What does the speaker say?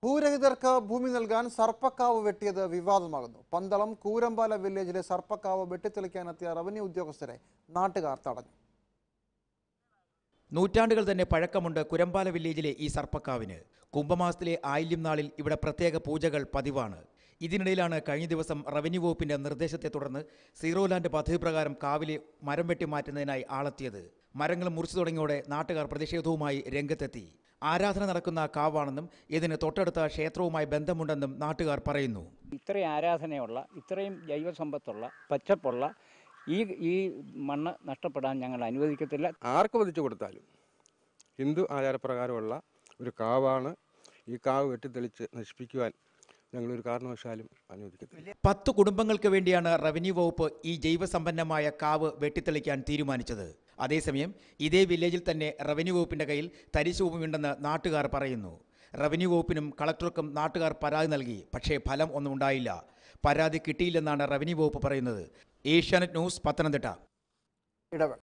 ഭൂരഹിതർക്ക് ഭൂമി നൽകാൻ സർപ്പക്കാവ് വെട്ടിയത് വിവാദമാകുന്നു പന്തളം കൂരമ്പാല വില്ലേജിലെ സർപ്പക്കാവ് വെട്ടിത്തെളിക്കാനെത്തിയ റവന്യൂ ഉദ്യോഗസ്ഥരെ നാട്ടുകാർ തടഞ്ഞു നൂറ്റാണ്ടുകൾ തന്നെ പഴക്കമുണ്ട് കുരമ്പാല വില്ലേജിലെ ഈ സർപ്പക്കാവിന് കുംഭമാസത്തിലെ ആയില്യം നാളിൽ ഇവിടെ പ്രത്യേക പൂജകൾ പതിവാണ് ഇതിനിടയിലാണ് കഴിഞ്ഞ ദിവസം റവന്യൂ വകുപ്പിന്റെ നിർദ്ദേശത്തെ തുടർന്ന് സീറോ ലാൻഡ് പദ്ധതി പ്രകാരം കാവിലെ മരം വെട്ടി മാറ്റുന്നതിനായി ആളെത്തിയത് മരങ്ങൾ മുറിച്ചു തുടങ്ങിയോടെ നാട്ടുകാർ പ്രതിഷേധവുമായി രംഗത്തെത്തി ആരാധന നടക്കുന്ന കാവാണെന്നും ഇതിന് തൊട്ടടുത്ത ക്ഷേത്രവുമായി ബന്ധമുണ്ടെന്നും നാട്ടുകാർ പറയുന്നു ഇത്രയും ആരാധനയുള്ള ഇത്രയും ജൈവസമ്പത്തുള്ള പച്ചപ്പുള്ള ഈ ഈ മണ്ണ് നഷ്ടപ്പെടാൻ ഞങ്ങൾ അനുവദിക്കത്തില്ല ആർക്ക് പതിച്ചു കൊടുത്താലും ഹിന്ദു ആചാരപ്രകാരമുള്ള ഒരു കാവാണ് ഈ കാവ് വെട്ടിത്തെളിച്ച് നശിപ്പിക്കുവാൻ ഞങ്ങളൊരു കാരണവശാലും അനുവദിക്കത്തില്ല പത്ത് കുടുംബങ്ങൾക്ക് വേണ്ടിയാണ് റവന്യൂ വകുപ്പ് ഈ ജൈവസമ്പന്നമായ കാവ് വെട്ടിത്തെളിക്കാൻ തീരുമാനിച്ചത് അതേസമയം ഇതേ വില്ലേജിൽ തന്നെ റവന്യൂ വകുപ്പിന്റെ കയ്യിൽ തരിശുഭൂമിയുണ്ടെന്ന് നാട്ടുകാർ പറയുന്നു റവന്യൂ വകുപ്പിനും കളക്ടർക്കും നാട്ടുകാർ പരാതി നൽകി പക്ഷേ ഫലം ഒന്നും ഉണ്ടായില്ല പരാതി കിട്ടിയില്ലെന്നാണ് റവന്യൂ വകുപ്പ് പറയുന്നത് ഏഷ്യാനെറ്റ് ന്യൂസ് പത്തനംതിട്ട ഇടവേള